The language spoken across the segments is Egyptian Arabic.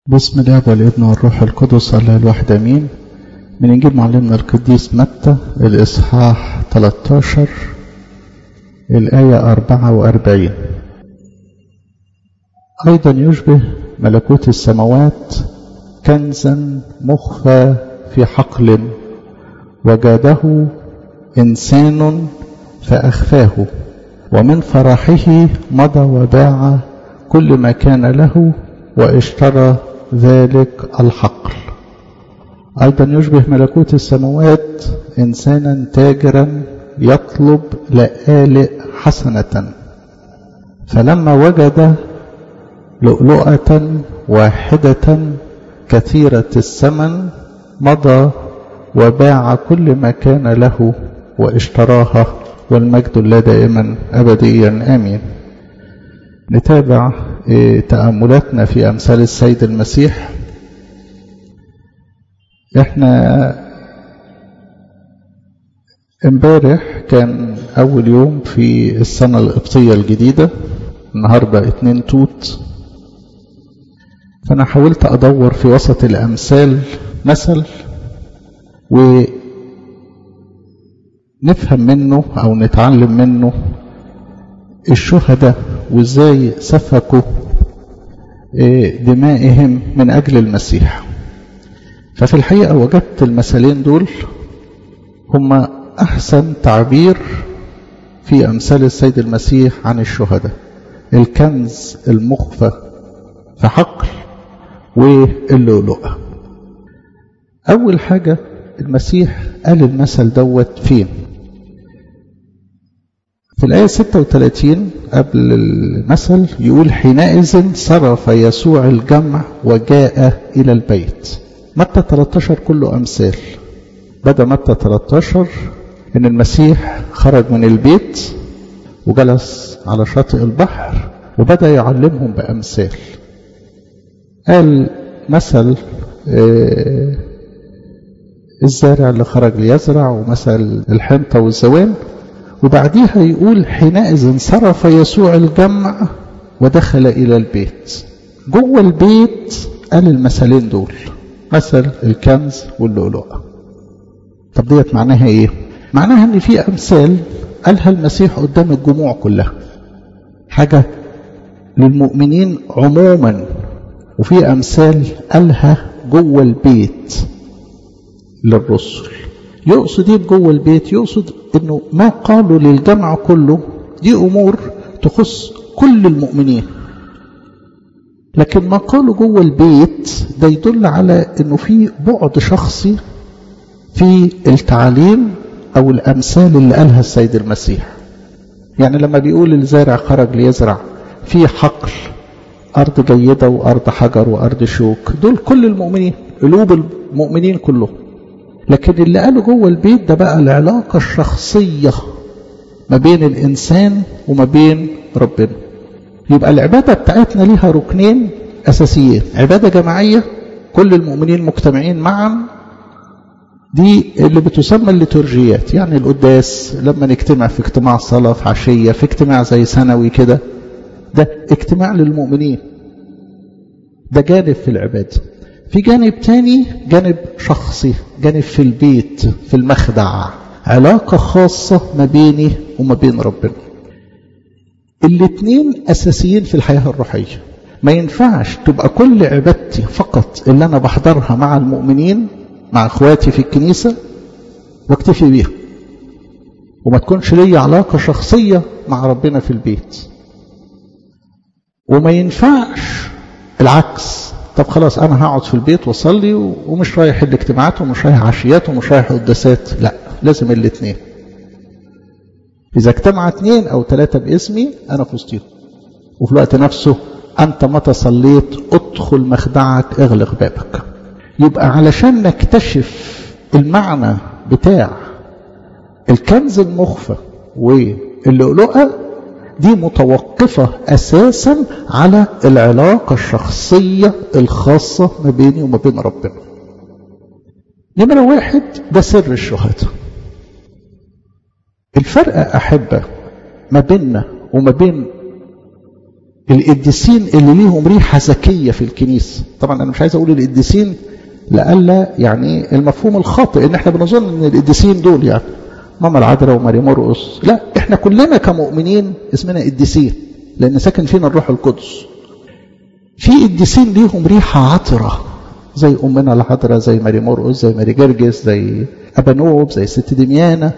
بسم الله والابن والروح القدس الله الواحد امين من انجيل معلمنا القديس متى الاصحاح 13 الايه 44 ايضا يشبه ملكوت السماوات كنزا مخفى في حقل وجاده انسان فاخفاه ومن فرحه مضى وباع كل ما كان له واشترى ذلك الحقل أيضا يشبه ملكوت السماوات إنسانا تاجرا يطلب لآلئ حسنة فلما وجد لؤلؤة واحدة كثيرة الثمن مضى وباع كل ما كان له واشتراها والمجد الله دائما أبديا آمين نتابع تأملاتنا في أمثال السيد المسيح احنا امبارح كان أول يوم في السنة القبطية الجديدة النهاردة اتنين توت فأنا حاولت أدور في وسط الأمثال مثل ونفهم منه أو نتعلم منه الشهداء وازاي سفكوا دمائهم من أجل المسيح ففي الحقيقة وجدت المثلين دول هما أحسن تعبير في أمثال السيد المسيح عن الشهداء الكنز المخفى في حقل واللؤلؤة أول حاجة المسيح قال المثل دوت فين في الآية 36 قبل المثل يقول حينئذ صرف يسوع الجمع وجاء إلى البيت متى 13 كله أمثال بدأ متى 13 إن المسيح خرج من البيت وجلس على شاطئ البحر وبدأ يعلمهم بأمثال قال مثل الزارع اللي خرج ليزرع ومثل الحنطة والزوان وبعديها يقول حينئذ انصرف يسوع الجمع ودخل إلى البيت جوه البيت قال المثلين دول مثل الكنز واللؤلؤة طب ديت معناها ايه معناها ان في امثال قالها المسيح قدام الجموع كلها حاجة للمؤمنين عموما وفي امثال قالها جوه البيت للرسل يقصد ايه جوه البيت يقصد انه ما قالوا للجمع كله دي امور تخص كل المؤمنين لكن ما قالوا جوه البيت ده يدل على انه في بعد شخصي في التعاليم او الامثال اللي قالها السيد المسيح يعني لما بيقول الزارع خرج ليزرع في حقل ارض جيده وارض حجر وارض شوك دول كل المؤمنين قلوب المؤمنين كلهم لكن اللي قاله جوه البيت ده بقى العلاقة الشخصية ما بين الإنسان وما بين ربنا يبقى العبادة بتاعتنا ليها ركنين أساسيين عبادة جماعية كل المؤمنين مجتمعين معا دي اللي بتسمى الليتورجيات يعني القداس لما نجتمع في اجتماع صلاة في عشية في اجتماع زي سنوي كده ده اجتماع للمؤمنين ده جانب في العباده في جانب تاني جانب شخصي جانب في البيت في المخدع علاقة خاصة ما بيني وما بين ربنا الاتنين أساسيين في الحياة الروحية ما ينفعش تبقى كل عبادتي فقط اللي أنا بحضرها مع المؤمنين مع اخواتي في الكنيسة واكتفي بيها وما تكونش لي علاقة شخصية مع ربنا في البيت وما ينفعش العكس طب خلاص انا هقعد في البيت واصلي ومش رايح الاجتماعات ومش رايح عشيات ومش رايح قداسات لا لازم الاثنين اذا اجتمع اثنين او ثلاثه باسمي انا في وسطهم وفي الوقت نفسه انت متى صليت ادخل مخدعك اغلق بابك يبقى علشان نكتشف المعنى بتاع الكنز المخفى واللؤلؤه دي متوقفة أساسا على العلاقة الشخصية الخاصة ما بيني وما بين ربنا نمرة واحد ده سر الشهادة الفرق أحبة ما بيننا وما بين القديسين اللي ليهم ريحة زكية في الكنيسة طبعا أنا مش عايز أقول القديسين لألا يعني المفهوم الخاطئ إن إحنا بنظن إن القديسين دول يعني ماما العذراء وماري مرقس لا إحنا كلنا كمؤمنين اسمنا قديسين لأن ساكن فينا الروح القدس في قديسين ليهم ريحة عطرة زي أمنا العذراء زي ماري مرقس زي ماري جرجس زي أبانوب زي ست دميانة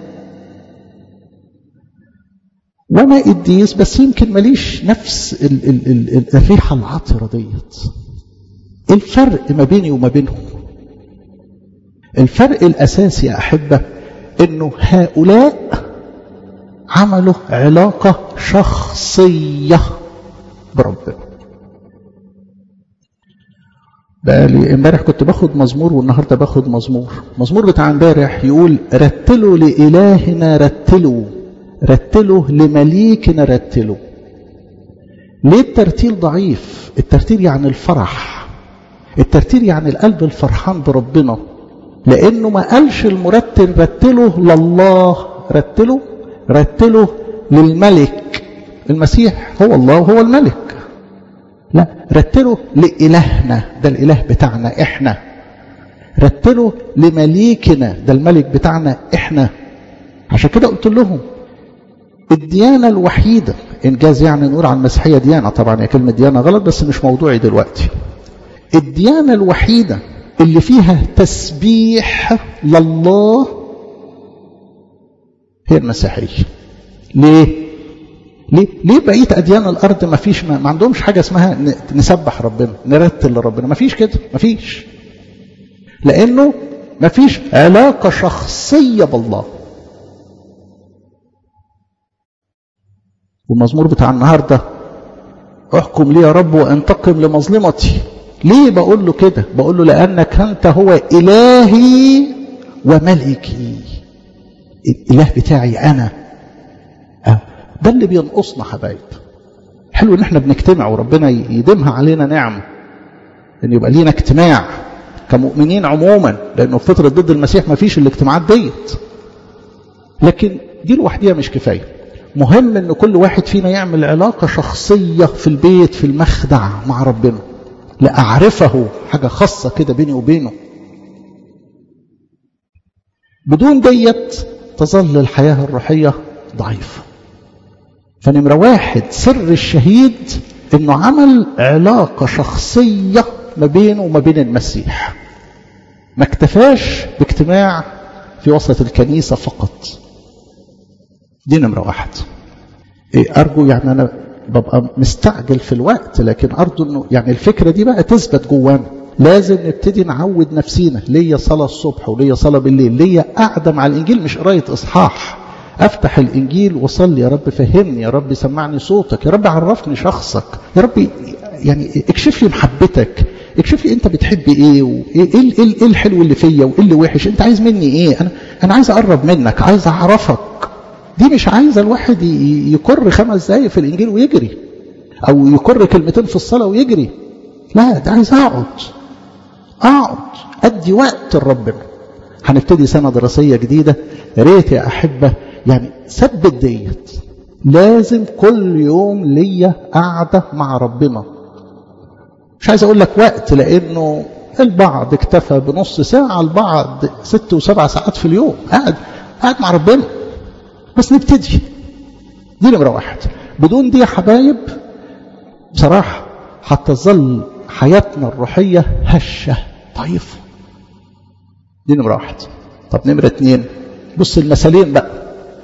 وانا قديس بس يمكن ماليش نفس ال ال ال ال الريحه العطره ديت الفرق ما بيني وما بينهم الفرق الاساسي يا احبه انه هؤلاء عملوا علاقه شخصيه بربنا بقالي امبارح كنت باخد مزمور والنهارده باخد مزمور مزمور بتاع امبارح يقول رتلوا لالهنا رتلوا رتله لمليكنا رتله ليه الترتيل ضعيف الترتيل يعني الفرح الترتيل يعني القلب الفرحان بربنا لانه ما قالش المرتل رتله لله رتله رتله للملك المسيح هو الله وهو الملك لا رتله لإلهنا ده الإله بتاعنا إحنا رتله لمليكنا ده الملك بتاعنا إحنا عشان كده قلت لهم الديانة الوحيدة إنجاز يعني نقول عن المسيحية ديانة طبعا هي كلمة ديانة غلط بس مش موضوعي دلوقتي الديانة الوحيدة اللي فيها تسبيح لله هي المسيحية ليه؟ ليه؟ ليه بقية أديان الأرض ما فيش ما, ما عندهمش حاجة اسمها نسبح ربنا نرتل لربنا ما فيش كده ما فيش لأنه ما فيش علاقة شخصية بالله والمزمور بتاع النهاردة احكم لي يا رب وانتقم لمظلمتي ليه بقول له كده بقول له لأنك أنت هو إلهي وملكي الإله بتاعي أنا أه. ده اللي بينقصنا حبايب حلو ان احنا بنجتمع وربنا يديمها علينا نعمة ان يبقى لينا اجتماع كمؤمنين عموما لانه في فترة ضد المسيح ما فيش الاجتماعات ديت لكن دي لوحديها مش كفايه مهم ان كل واحد فينا يعمل علاقة شخصية في البيت في المخدع مع ربنا لأعرفه حاجة خاصة كده بيني وبينه بدون ديت تظل الحياة الروحية ضعيفة فنمرة واحد سر الشهيد انه عمل علاقة شخصية ما بينه وما بين المسيح ما اكتفاش باجتماع في وسط الكنيسة فقط دي نمرة واحد إيه أرجو يعني أنا ببقى مستعجل في الوقت لكن أرجو أنه يعني الفكرة دي بقى تثبت جوانا لازم نبتدي نعود نفسينا ليا صلاة الصبح وليا صلاة بالليل ليا قاعدة مع الإنجيل مش قراية إصحاح أفتح الإنجيل وصلي يا رب فهمني يا رب سمعني صوتك يا رب عرفني شخصك يا رب يعني اكشف لي محبتك اكشف لي انت بتحب ايه وايه ايه, إيه, إيه الحلو اللي فيا وايه اللي وحش انت عايز مني ايه انا انا عايز اقرب منك عايز اعرفك دي مش عايزه الواحد يكر خمس دقايق في الانجيل ويجري او يكر كلمتين في الصلاه ويجري لا ده عايز اقعد اقعد ادي وقت لربنا هنبتدي سنه دراسيه جديده يا ريت يا احبه يعني ثبت ديت لازم كل يوم ليا قاعده مع ربنا مش عايز اقول لك وقت لانه البعض اكتفى بنص ساعه البعض ست وسبع ساعات في اليوم قاعد قاعد مع ربنا بس نبتدي دي نمرة واحد بدون دي يا حبايب بصراحة هتظل حياتنا الروحية هشة ضعيفة دي نمرة واحد طب نمرة اتنين بص المثالين بقى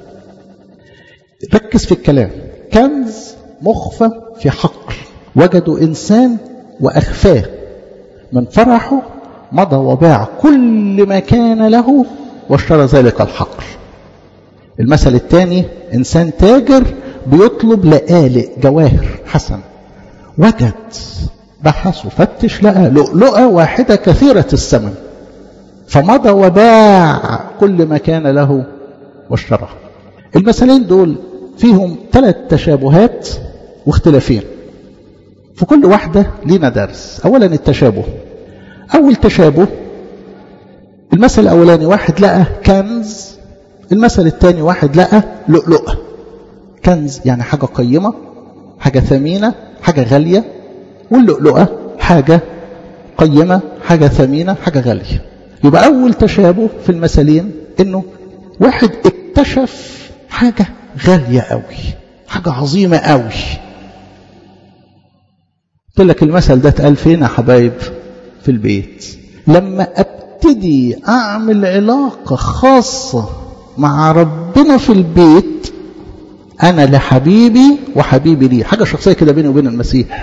ركز في الكلام كنز مخفى في حقل وجدوا إنسان وأخفاه من فرحه مضى وباع كل ما كان له واشترى ذلك الحقل المثل الثاني إنسان تاجر بيطلب لآلئ جواهر حسن وجد بحث وفتش لقى لؤلؤة واحدة كثيرة الثمن فمضى وباع كل ما كان له واشترى المثلين دول فيهم ثلاث تشابهات واختلافين في كل واحدة لينا درس أولا التشابه أول تشابه المثل الأولاني واحد لقى كنز المثل الثاني واحد لقى لؤلؤة كنز يعني حاجة قيمة حاجة ثمينة حاجة غالية واللؤلؤة حاجة قيمة حاجة ثمينة حاجة غالية يبقى أول تشابه في المثلين إنه واحد اكتشف حاجة غالية قوي حاجة عظيمة قوي قلت لك المثل ده اتقال فين يا حبايب في البيت لما ابتدي اعمل علاقة خاصة مع ربنا في البيت انا لحبيبي وحبيبي لي حاجة شخصية كده بيني وبين المسيح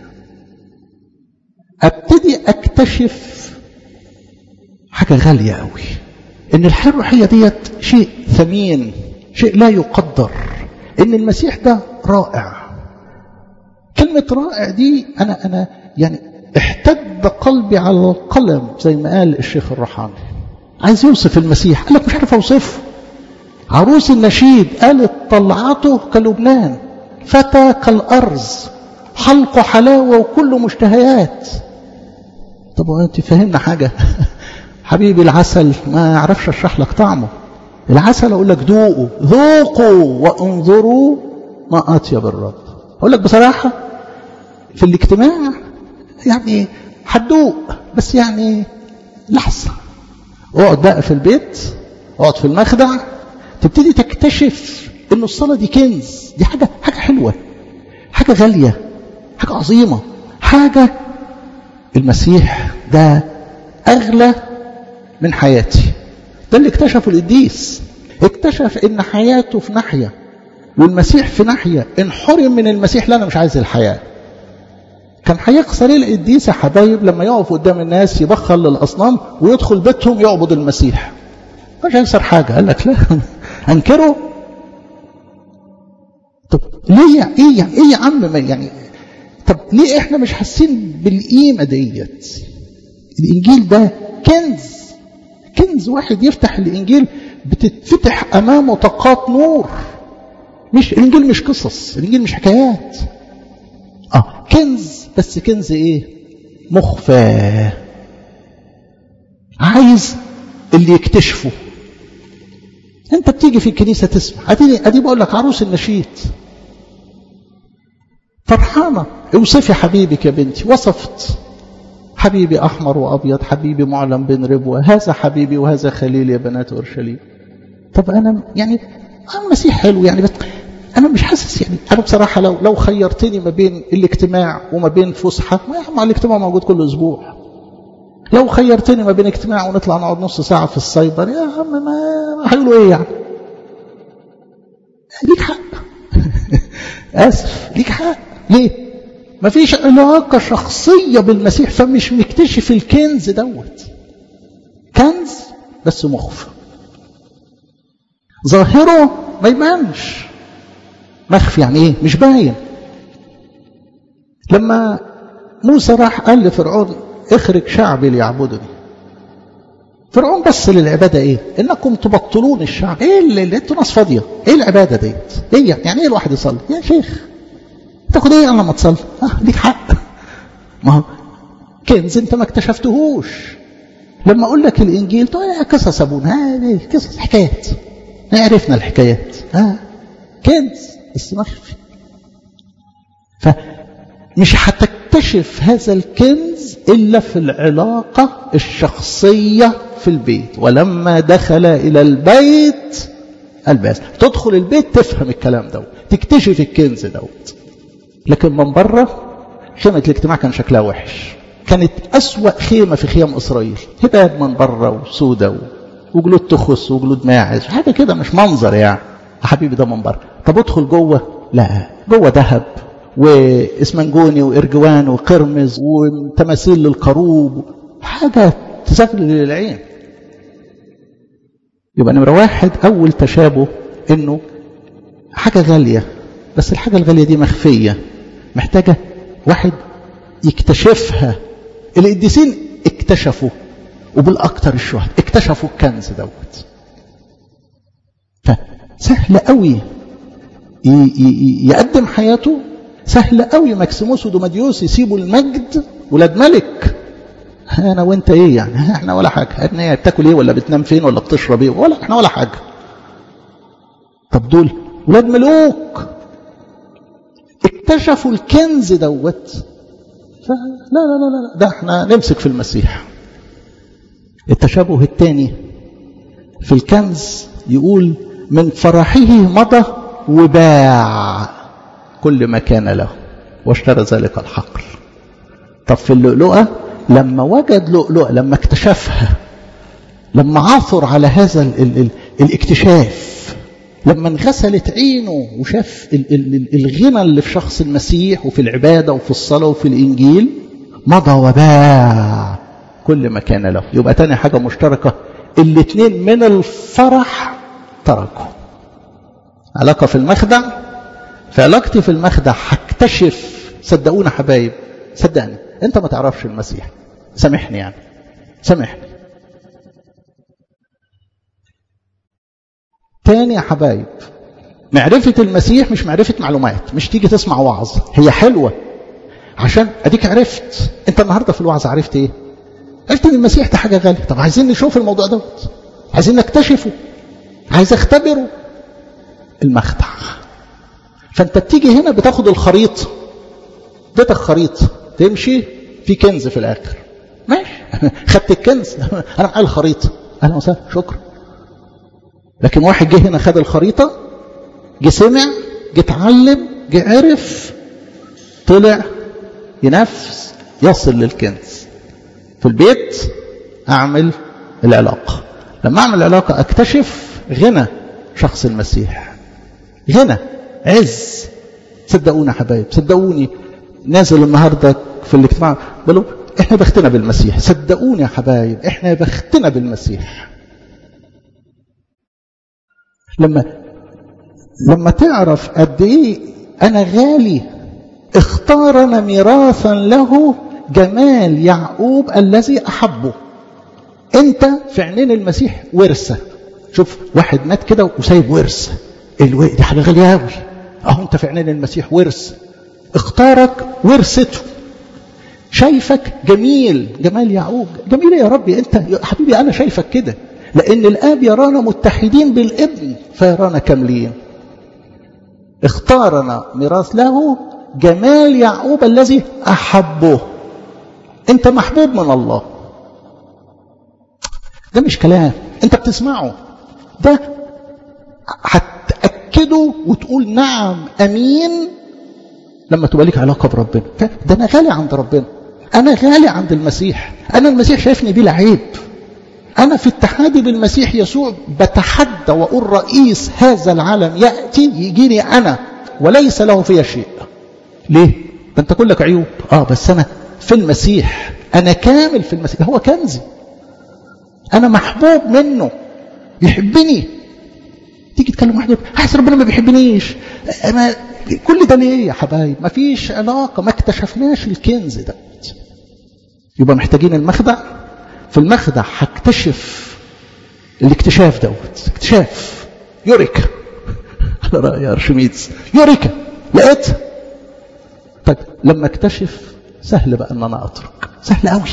ابتدي اكتشف حاجة غالية قوي ان الحياة الروحية ديت شيء ثمين شيء لا يقدر ان المسيح ده رائع كلمة رائع دي انا انا يعني احتد قلبي على القلم زي ما قال الشيخ الرحاني عايز يوصف المسيح قال لك مش عارف اوصفه عروس النشيد قالت طلعته كلبنان فتى كالارز حلقه حلاوه وكله مشتهيات طب انت فهمنا حاجه حبيبي العسل ما اعرفش اشرح لك طعمه العسل اقول لك ذوقوا ذوقوا وانظروا ما اطيب الرب اقول لك بصراحه في الاجتماع يعني هتدوق بس يعني لحظه اقعد بقى في البيت اقعد في المخدع تبتدي تكتشف ان الصلاه دي كنز دي حاجه حاجه حلوه حاجه غاليه حاجه عظيمه حاجه المسيح ده اغلى من حياتي ده اللي اكتشفه القديس اكتشف ان حياته في ناحيه والمسيح في ناحيه انحرم من المسيح لا انا مش عايز الحياه كان هيخسر ايه القديس يا حبايب لما يقف قدام الناس يبخل للاصنام ويدخل بيتهم يعبد المسيح مش هيخسر حاجه قال لك لا انكره طب ليه يعني ايه يعني ايه يا عم يعني طب ليه احنا مش حاسين بالقيمه ديت الانجيل ده كنز كنز واحد يفتح الانجيل بتتفتح امامه طاقات نور مش الانجيل مش قصص الانجيل مش حكايات اه كنز بس كنز ايه مخفى عايز اللي يكتشفه انت بتيجي في الكنيسة تسمع ادي ادي بقول لك عروس النشيد فرحانة اوصفي حبيبك يا بنتي وصفت حبيبي أحمر وأبيض حبيبي معلم بين ربوة هذا حبيبي وهذا خليل يا بنات أورشليم طب أنا يعني المسيح حلو يعني بس أنا مش حاسس يعني أنا بصراحة لو لو خيرتني ما بين الاجتماع وما بين فسحة ما يا عم الاجتماع موجود كل أسبوع لو خيرتني ما بين اجتماع ونطلع نقعد نص ساعة في السايبر يا عم ما هيقولوا إيه يعني ليك حق آسف ليك حق ليه ما فيش علاقة شخصية بالمسيح فمش مكتشف الكنز دوت كنز بس مخفى ظاهره ما يبانش مخفي يعني ايه مش باين لما موسى راح قال لفرعون اخرج شعبي ليعبدني فرعون بس للعباده ايه انكم تبطلون الشعب ايه اللي, اللي انتوا ناس فاضيه ايه العباده ديت ايه يعني ايه الواحد يصلي يا شيخ تاخد ايه لما تصلي اه ليك حق ما هو كنز انت ما اكتشفتهوش لما اقول لك الانجيل تقول يا قصص ابونا هذه قصص حكايات عرفنا الحكايات ها كنز بس مخفي فمش هتكتشف هذا الكنز الا في العلاقه الشخصيه في البيت ولما دخل الى البيت الباس تدخل البيت تفهم الكلام دوت تكتشف الكنز دوت لكن من بره خيمة الاجتماع كان شكلها وحش كانت أسوأ خيمة في خيام إسرائيل هباب من بره وسودة وجلود تخص وجلود ماعز حاجة كده مش منظر يعني يا حبيبي ده من بره طب ادخل جوه لا جوه ذهب واسمنجوني وارجوان وقرمز وتماثيل للقروب حاجة تزغلل للعين يبقى نمرة واحد أول تشابه إنه حاجة غالية بس الحاجة الغالية دي مخفية محتاجة واحد يكتشفها القديسين اكتشفوا وبالأكثر الشهد اكتشفوا الكنز دوت فسهل قوي يقدم حياته سهل قوي ماكسيموس ودوماديوس يسيبوا المجد ولاد ملك انا وانت ايه يعني احنا ولا حاجه احنا ايه بتاكل ايه ولا بتنام فين ولا بتشرب ايه ولا احنا ولا حاجه طب دول ولاد ملوك اكتشفوا الكنز دوت فلا لا لا لا ده احنا نمسك في المسيح التشابه الثاني في الكنز يقول من فرحه مضى وباع كل ما كان له واشترى ذلك الحقل طب في اللؤلؤة لما وجد لؤلؤة لما اكتشفها لما عثر على هذا ال ال ال الاكتشاف لما انغسلت عينه وشاف ال ال الغنى اللي في شخص المسيح وفي العبادة وفي الصلاة وفي الإنجيل مضى وباع كل ما كان له يبقى تاني حاجة مشتركة الاثنين من الفرح تركوا علاقة في المخدع في علاقتي في المخدع هكتشف صدقونا حبايب صدقني انت ما تعرفش المسيح سامحني يعني سامحني تاني يا حبايب معرفة المسيح مش معرفة معلومات مش تيجي تسمع وعظ هي حلوة عشان اديك عرفت انت النهاردة في الوعظ عرفت ايه عرفت ان المسيح ده حاجة غالية طب عايزين نشوف الموضوع دوت عايزين نكتشفه عايز اختبره المخدع فانت بتيجي هنا بتاخد الخريطة اديتك خريطة تمشي في كنز في الاخر ماشي خدت الكنز انا معايا الخريطة اهلا وسهلا شكرا لكن واحد جه هنا خد الخريطة جه سمع جه اتعلم جه عرف طلع ينفذ يصل للكنز في البيت أعمل العلاقة لما أعمل العلاقة أكتشف غنى شخص المسيح غنى عز صدقوني يا حبايب صدقوني نازل النهاردة في الاجتماع بلو احنا بختنا بالمسيح صدقوني يا حبايب احنا بختنا بالمسيح لما لما تعرف قد ايه انا غالي اختارنا ميراثا له جمال يعقوب الذي احبه انت في عينين المسيح ورثه شوف واحد مات كده وسايب ورث الو... دي حاجه غاليه قوي اهو انت في عينين المسيح ورث اختارك ورثته شايفك جميل جمال يعقوب جميل يا ربي انت يا حبيبي انا شايفك كده لأن الآب يرانا متحدين بالابن فيرانا كاملين اختارنا ميراث له جمال يعقوب الذي أحبه أنت محبوب من الله ده مش كلام أنت بتسمعه ده هتأكده وتقول نعم أمين لما تبقى لك علاقة بربنا ده أنا غالي عند ربنا أنا غالي عند المسيح أنا المسيح شايفني بلا عيب أنا في اتحادي بالمسيح يسوع بتحدى وأقول رئيس هذا العالم يأتي يجيني أنا وليس له في شيء ليه؟ ده أنت كلك عيوب آه بس أنا في المسيح أنا كامل في المسيح هو كنزي أنا محبوب منه يحبني تيجي تكلم واحد حاسس ربنا ما بيحبنيش أنا كل ده ليه يا حبايب ما فيش علاقة ما اكتشفناش الكنز ده يبقى محتاجين المخدع في المخدع هكتشف الاكتشاف دوت اكتشاف يوريكا على رأي أرشميدس يوريكا لقيت طيب لما اكتشف سهل بقى ان انا اترك سهل قوي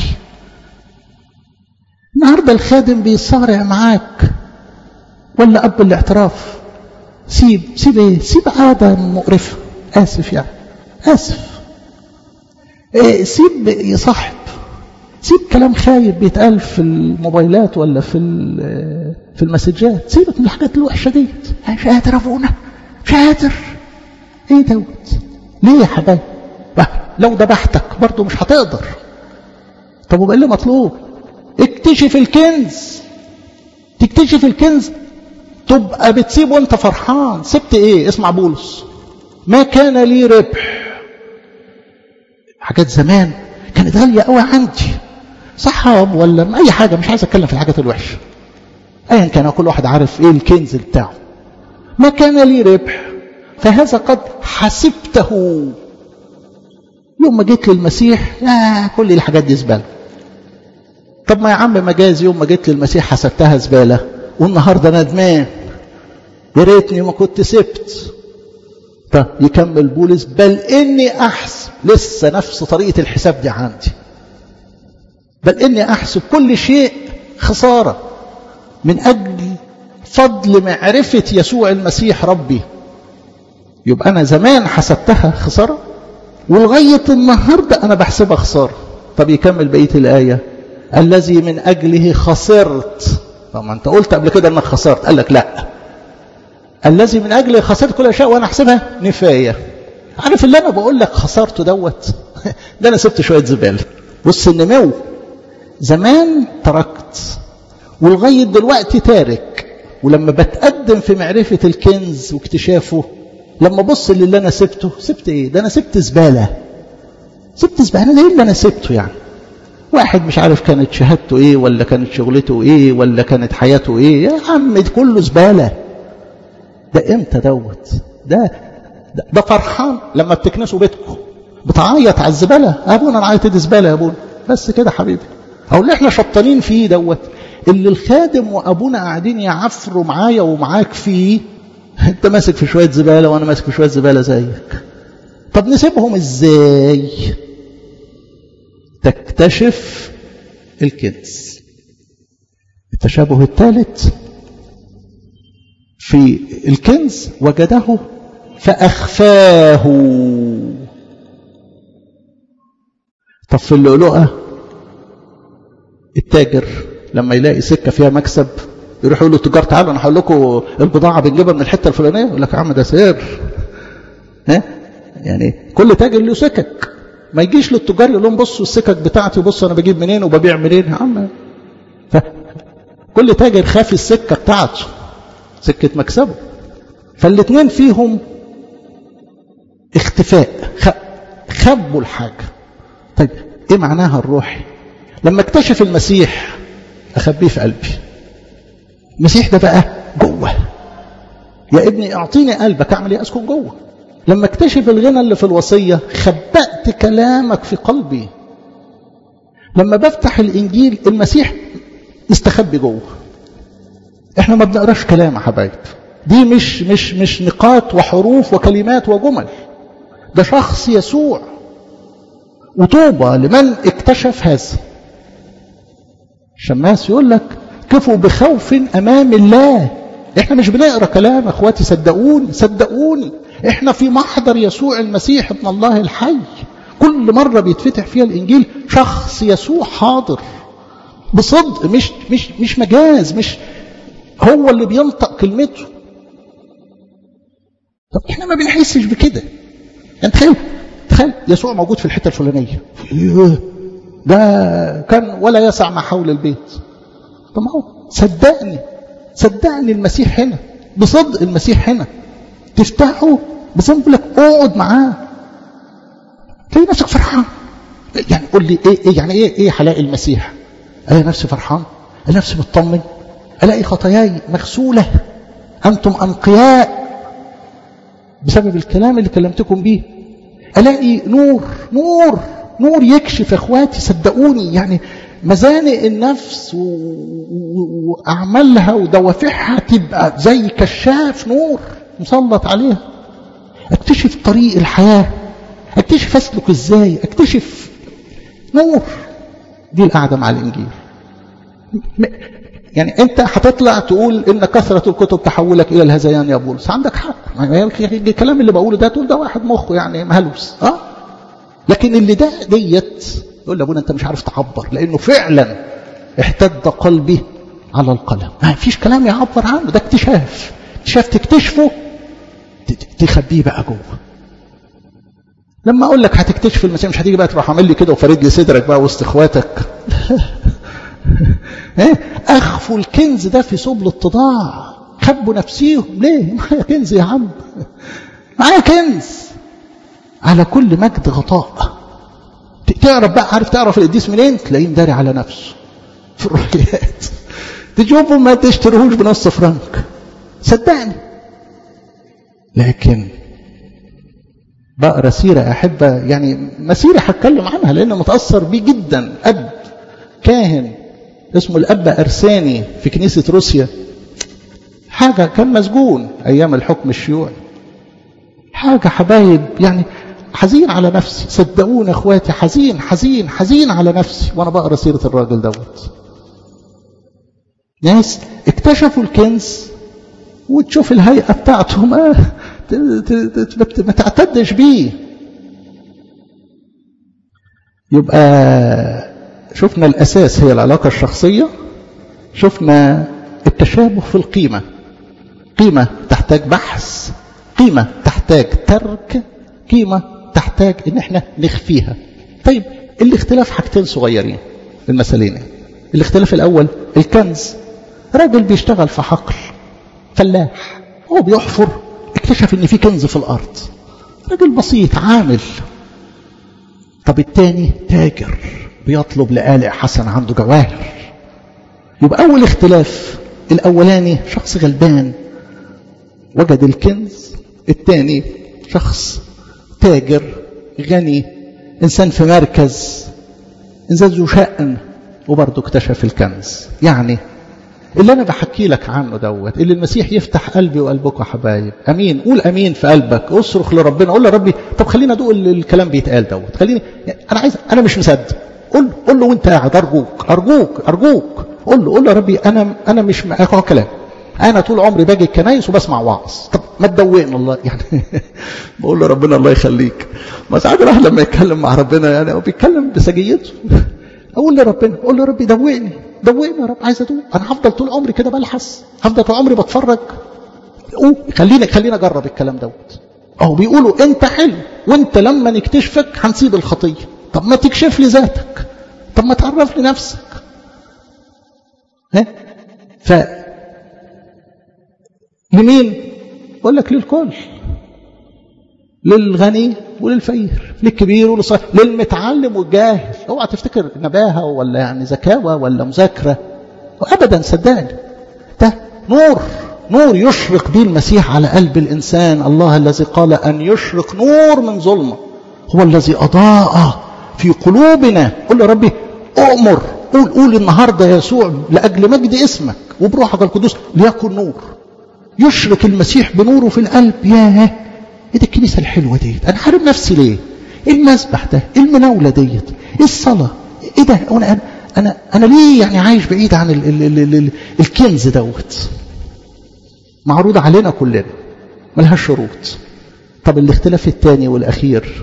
النهارده الخادم بيصارع معاك ولا اب الاعتراف سيب سيب ايه سيب عاده مقرفه اسف يعني اسف إيه سيب يصاحب سيب كلام خايب بيتقال في الموبايلات ولا في في المسجات سيبك من الحاجات الوحشه دي مش قادر ابونا مش قادر ايه دوت ليه يا حبايبي لو ذبحتك برضه مش هتقدر طب وبقى اللي مطلوب اكتشف الكنز تكتشف الكنز تبقى بتسيبه وانت فرحان سبت ايه اسمع بولس ما كان لي ربح حاجات زمان كانت غالية قوي عندي صحاب ولا اي حاجة مش عايز اتكلم في الحاجات الوحشة ايا كان كل واحد عارف ايه الكنز بتاعه ما كان لي ربح فهذا قد حسبته يوم ما جيت للمسيح آه كل الحاجات دي زبالة طب ما يا عم مجاز يوم ما جيت للمسيح حسبتها زبالة والنهاردة ندمان يا ريتني ما كنت سبت طب يكمل بولس بل إني أحسب لسه نفس طريقة الحساب دي عندي بل إني أحسب كل شيء خسارة من أجل فضل معرفة يسوع المسيح ربي يبقى أنا زمان حسبتها خسارة ولغاية النهاردة أنا بحسبها خسارة طب يكمل بقية الآية الذي من أجله خسرت طب ما أنت قلت قبل كده أنك خسرت قال لك لا الذي من أجله خسرت كل شيء وأنا أحسبها نفاية عارف اللي أنا بقول لك خسرته دوت ده أنا سبت شوية زبالة بص النمو زمان تركت ولغاية دلوقتي تارك ولما بتقدم في معرفة الكنز واكتشافه لما بص للي أنا سبته سبت إيه ده أنا سبت زبالة سبت زبالة ده إيه اللي أنا سبته يعني واحد مش عارف كانت شهادته إيه ولا كانت شغلته إيه ولا كانت حياته إيه يا عم كله زبالة ده إمتى دوت ده ده, ده فرحان لما بتكنسوا بيتكم بتعيط على الزبالة أبونا أنا عيطت زبالة يا أبونا بس كده حبيبي أو اللي احنا شطانين فيه دوت اللي الخادم وأبونا قاعدين يعفروا معايا ومعاك فيه انت ماسك في شوية زبالة وانا ماسك في شوية زبالة زيك طب نسيبهم ازاي تكتشف الكنز التشابه الثالث في الكنز وجده فأخفاه طب في اللؤلؤة التاجر لما يلاقي سكة فيها مكسب يروح يقول له التجار تعالوا انا هقول لكم البضاعه بنجيبها من الحته الفلانيه يقول لك يا عم ده سر ها يعني كل تاجر له سكك ما يجيش للتجار يقول لهم بصوا السكك بتاعتي بصوا انا بجيب منين وببيع منين يا عم فكل تاجر خاف السكه بتاعته سكه مكسبه فالاثنين فيهم اختفاء خبوا الحاجه طيب ايه معناها الروحي لما اكتشف المسيح اخبيه في قلبي المسيح ده بقى جوه يا ابني اعطيني قلبك اعمل ايه اسكن جوه لما اكتشف الغنى اللي في الوصيه خبأت كلامك في قلبي لما بفتح الانجيل المسيح مستخبي جوه احنا ما بنقراش كلام يا حبايب دي مش مش مش نقاط وحروف وكلمات وجمل ده شخص يسوع وطوبى لمن اكتشف هذا شماس يقول لك كفوا بخوف امام الله احنا مش بنقرا كلام اخواتي صدقوني صدقوني احنا في محضر يسوع المسيح ابن الله الحي كل مره بيتفتح فيها الانجيل شخص يسوع حاضر بصدق مش مش مش مجاز مش هو اللي بينطق كلمته طب احنا ما بنحسش بكده انت تخيل تخيل يسوع موجود في الحته الفلانيه ده كان ولا يسع ما حول البيت طب ما هو صدقني صدقني المسيح هنا بصدق المسيح هنا تفتحه بصدق لك اقعد معاه تلاقي نفسك فرحان يعني قول لي ايه, إيه يعني ايه ايه هلاقي المسيح الاقي نفسي فرحان الاقي نفسي مطمن الاقي خطاياي مغسوله انتم انقياء بسبب الكلام اللي كلمتكم بيه الاقي نور نور نور يكشف اخواتي صدقوني يعني مزانق النفس واعمالها ودوافعها تبقى زي كشاف نور مسلط عليها اكتشف طريق الحياه اكتشف اسلك ازاي اكتشف نور دي القعده مع الانجيل يعني انت هتطلع تقول ان كثره الكتب تحولك الى الهذيان يا بولس عندك حق الكلام اللي بقوله ده تقول ده واحد مخه يعني مهلوس اه لكن اللي ده ديت يقول لابونا انت مش عارف تعبر لانه فعلا احتد قلبي على القلم ما فيش كلام يعبر عنه ده اكتشاف اكتشاف تكتشفه تخبيه بقى جوه لما اقول لك هتكتشف المسيح مش هتيجي بقى تروح عامل لي كده وفارد لي صدرك بقى وسط اخواتك اخفوا الكنز ده في سبل التضاع خبوا نفسيهم ليه معايا كنز يا عم معايا كنز على كل مجد غطاء تعرف بقى عارف تعرف القديس منين تلاقيه مداري على نفسه في الروحيات تجيبه ما تشتريهوش بنص فرنك صدقني لكن بقرا سيرة أحب يعني مسيرة هتكلم عنها لأن متأثر بيه جدا أب كاهن اسمه الأب أرساني في كنيسة روسيا حاجة كان مسجون أيام الحكم الشيوعي حاجة حبايب يعني حزين على نفسي صدقوني اخواتي حزين حزين حزين على نفسي وانا بقرا سيره الراجل دوت ناس اكتشفوا الكنز وتشوف الهيئه بتاعتهم آه ما تعتدش بيه يبقى شفنا الأساس هي العلاقة الشخصية شفنا التشابه في القيمة قيمة تحتاج بحث قيمة تحتاج ترك قيمة تحتاج ان احنا نخفيها طيب الاختلاف حاجتين صغيرين المثلين الاختلاف الاول الكنز راجل بيشتغل في حقل فلاح هو بيحفر اكتشف ان في كنز في الارض راجل بسيط عامل طب التاني تاجر بيطلب لآلئ حسن عنده جواهر يبقى أول اختلاف الأولاني شخص غلبان وجد الكنز الثاني شخص تاجر غني إنسان في مركز إنسان ذو شأن وبرضه اكتشف الكنز يعني اللي أنا بحكي لك عنه دوت اللي المسيح يفتح قلبي وقلبك يا حبايب أمين قول أمين في قلبك اصرخ لربنا قول لربي طب خلينا ادوق الكلام بيتقال دوت خليني أنا عايز أنا مش مصدق قول قول له وأنت قاعد أرجوك أرجوك أرجوك قول له قول له ربي أنا أنا مش معاك كلام أنا طول عمري باجي الكنايس وبسمع وعظ طب ما تدوقني الله يعني بقول له ربنا الله يخليك ما ساعات الواحد لما يتكلم مع ربنا يعني هو بيتكلم بسجيته اقول لربنا اقول له ربي دوقني دوقني يا رب عايز ادوق انا هفضل طول عمري كده بلحس هفضل طول عمري بتفرج قول خلينا خلينا اجرب الكلام دوت اهو بيقولوا انت حلو وانت لما نكتشفك هنسيب الخطيه طب ما تكشف لي ذاتك طب ما تعرف لي نفسك ها ف لمين بقول لك للكل للغني وللفقير للكبير وللصغير للمتعلم والجاهل اوعى تفتكر نباهه ولا يعني زكاوه ولا مذاكره وابدا صدقني ده نور نور يشرق به المسيح على قلب الانسان الله الذي قال ان يشرق نور من ظلمه هو الذي اضاء في قلوبنا قل يا ربي اؤمر قول قول النهارده يا يسوع لاجل مجد اسمك وبروحك القدوس ليكن نور يشرق المسيح بنوره في القلب ياه ايه ده الكنيسه الحلوه ديت انا حارب نفسي ليه ايه المسبح ده ايه المناوله ديت ايه الصلاه ايه ده انا انا انا ليه يعني عايش بعيد عن ال ال ال ال الكنز دوت معروض علينا كلنا ملهاش شروط طب الاختلاف الثاني والاخير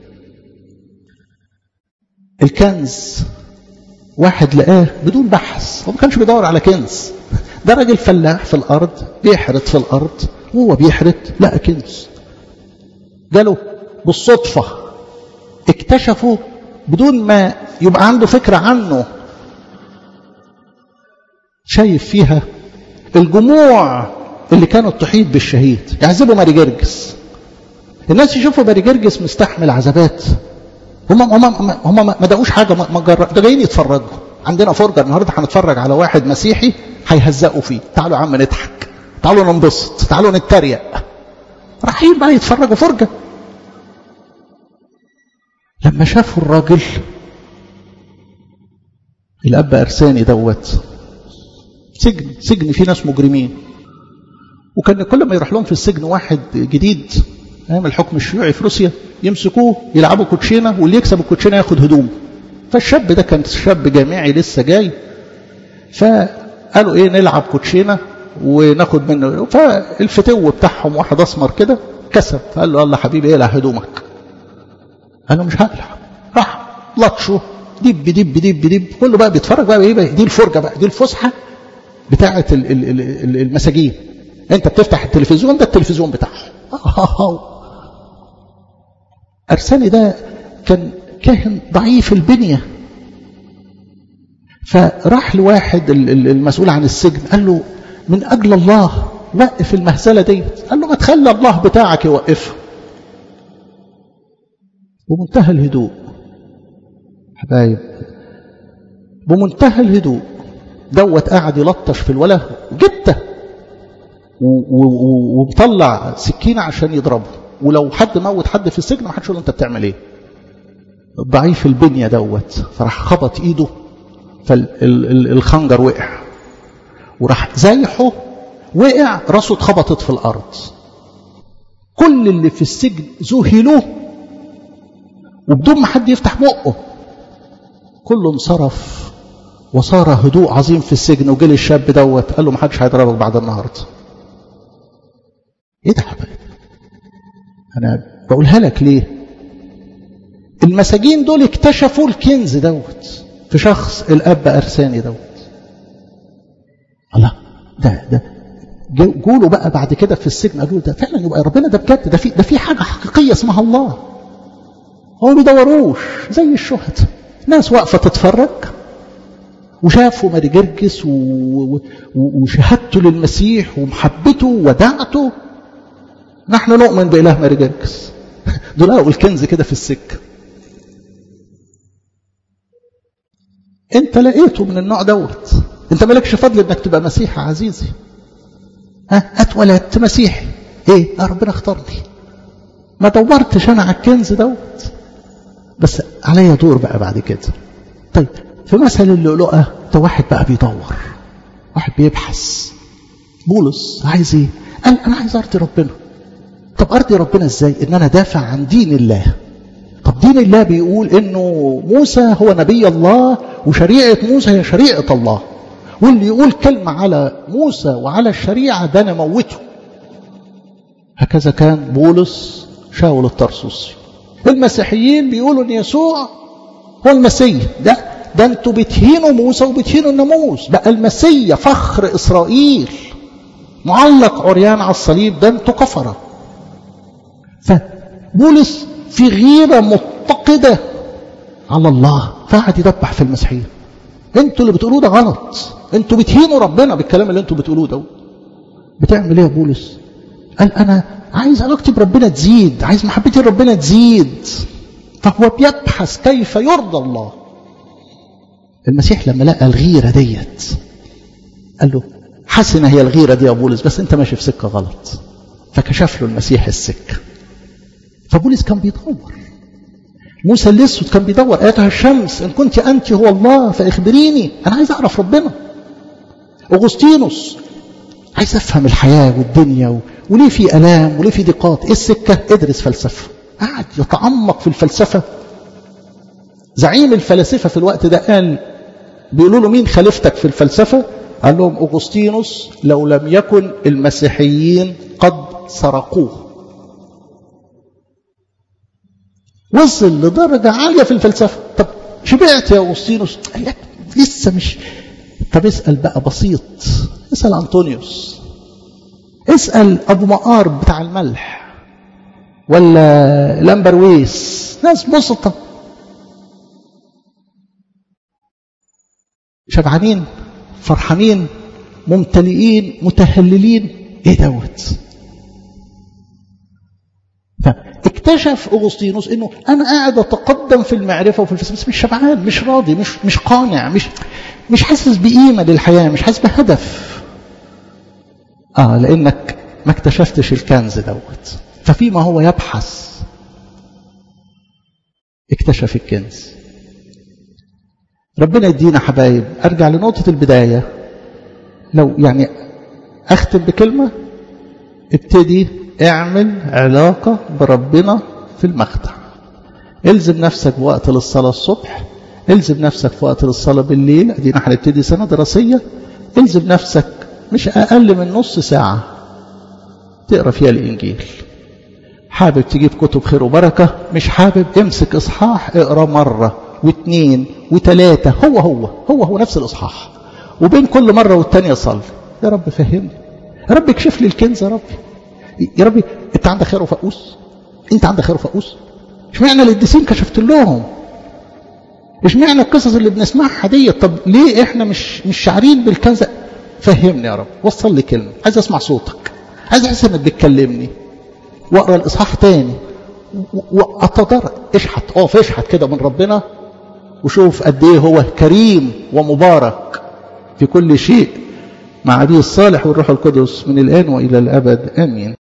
الكنز واحد لقاه بدون بحث هو ما كانش بيدور على كنز ده راجل فلاح في الارض بيحرث في الارض وهو بيحرث لقى كنز جاله بالصدفة اكتشفوا بدون ما يبقى عنده فكرة عنه شايف فيها الجموع اللي كانت تحيط بالشهيد يعذبوا ماري جرجس الناس يشوفوا ماري جرجس مستحمل عذابات هم هم هم ما دقوش حاجه ما جرب ده جايين يتفرجوا عندنا فرجه النهارده هنتفرج على واحد مسيحي هيهزقوا فيه تعالوا يا عم نضحك تعالوا ننبسط تعالوا نتريق رايحين بقى يتفرجوا فرجة لما شافوا الراجل الأب أرساني دوت سجن سجن فيه ناس مجرمين وكان كل ما يروح لهم في السجن واحد جديد ايام الحكم الشيوعي في روسيا يمسكوه يلعبوا كوتشينه واللي يكسب الكوتشينه ياخد هدوم فالشاب ده كان شاب جامعي لسه جاي فقالوا ايه نلعب كوتشينه وناخد منه فالفتو بتاعهم واحد اسمر كده كسب فقال له الله حبيبي اقلع هدومك قال له مش هقلع راح لطشه دب دب دب دب كله بقى بيتفرج بقى ايه دي الفرجه بقى دي الفسحه بتاعه المساجين انت بتفتح التلفزيون ده التلفزيون بتاعهم ارساني ده كان كاهن ضعيف البنيه فراح لواحد المسؤول عن السجن قال له من أجل الله وقف المهزلة دي قال له ما تخلي الله بتاعك يوقفها بمنتهى الهدوء حبايب بمنتهى الهدوء دوت قاعد يلطش في الوله جته ومطلع سكينة عشان يضربه ولو حد موت حد في السجن ما حدش يقول انت بتعمل ايه ضعيف البنية دوت فراح خبط ايده فالخنجر وقع وراح زيحه وقع راسه اتخبطت في الارض كل اللي في السجن ذهلوه وبدون ما حد يفتح بقه كله انصرف وصار هدوء عظيم في السجن وجه الشاب دوت قال له ما حدش هيضربك بعد النهارده ايه ده يا حبايبي أنا بقولها لك ليه المساجين دول اكتشفوا الكنز دوت في شخص الأب أرساني دوت الله ده ده جولوا بقى بعد كده في السجن قالوا ده فعلا يبقى ربنا ده بجد ده في ده في حاجه حقيقيه اسمها الله هو ما بيدوروش زي الشهداء ناس واقفه تتفرج وشافوا ماري جرجس وشهادته للمسيح ومحبته ودعته نحن نؤمن بإله ماري جرجس دول لقوا الكنز كده في السكة انت لقيته من النوع دوت انت مالكش فضل انك تبقى مسيحي عزيزي ها اتولدت مسيحي ايه اه ربنا اختارني ما دورتش انا على الكنز دوت بس عليا دور بقى بعد كده طيب في مثل اللؤلؤه ده واحد بقى بيدور واحد بيبحث بولس عايز ايه قال انا عايز ارضي ربنا طب ارضي ربنا ازاي ان انا دافع عن دين الله طب دين الله بيقول انه موسى هو نبي الله وشريعه موسى هي شريعه الله واللي يقول كلمة على موسى وعلى الشريعة ده نموته هكذا كان بولس شاول الطرسوسي المسيحيين بيقولوا ان يسوع هو المسيح ده ده انتوا بتهينوا موسى وبتهينوا الناموس بقى المسيح فخر اسرائيل معلق عريان على الصليب ده انتوا كفره فبولس في غيره متقده على الله فقعد يدبح في المسيحيين انتوا اللي بتقولوه ده غلط انتوا بتهينوا ربنا بالكلام اللي انتوا بتقولوه ده بتعمل ايه يا بولس قال انا عايز علاقتي بربنا تزيد عايز محبتي لربنا تزيد فهو بيبحث كيف يرضى الله المسيح لما لقى الغيره ديت قال له حسنه هي الغيره دي يا بولس بس انت ماشي في سكه غلط فكشف له المسيح السكه فبولس كان بيدور موسى الاسود كان بيدور ايتها الشمس ان كنت انت هو الله فاخبريني انا عايز اعرف ربنا اغسطينوس عايز افهم الحياه والدنيا و... وليه في الام وليه في ضيقات ايه السكه ادرس فلسفه قعد يتعمق في الفلسفه زعيم الفلاسفه في الوقت ده قال بيقولوا له مين خليفتك في الفلسفه قال لهم اغسطينوس لو لم يكن المسيحيين قد سرقوه وصل لدرجة عالية في الفلسفة طب شبعت يا أغسطينوس قال لك لسه مش طب اسأل بقى بسيط اسأل أنطونيوس اسأل أبو مقار بتاع الملح ولا لامبرويس ناس بسطة شبعانين فرحانين ممتلئين متهللين ايه دوت اكتشف اغسطينوس انه انا قاعد اتقدم في المعرفه وفي الفلسفه بس مش شبعان مش راضي مش مش قانع مش مش حاسس بقيمه للحياه مش حاسس بهدف اه لانك ما اكتشفتش الكنز دوت ففيما هو يبحث اكتشف الكنز ربنا يدينا حبايب ارجع لنقطه البدايه لو يعني اختم بكلمه ابتدي اعمل علاقة بربنا في المخدع الزم نفسك بوقت للصلاة الصبح الزم نفسك في وقت للصلاة بالليل ادينا هنبتدي سنة دراسية الزم نفسك مش أقل من نص ساعة تقرأ فيها الإنجيل حابب تجيب كتب خير وبركة مش حابب امسك إصحاح اقرأ مرة واثنين وثلاثة هو هو هو هو نفس الإصحاح وبين كل مرة والتانية صلي يا رب فهمني يا رب اكشف لي الكنز يا ربي يا ربي انت عندك خير وفقوس انت عندك خير وفقوس اشمعنى القديسين كشفت لهم اشمعنى القصص اللي بنسمعها دي طب ليه احنا مش مش شاعرين بالكنز فهمني يا رب وصل لي كلمه عايز اسمع صوتك عايز احس انك بتكلمني واقرا الاصحاح تاني واتضرع اشحت اقف اشحت كده من ربنا وشوف قد ايه هو كريم ومبارك في كل شيء مع عبيه الصالح والروح القدس من الآن وإلى الأبد آمين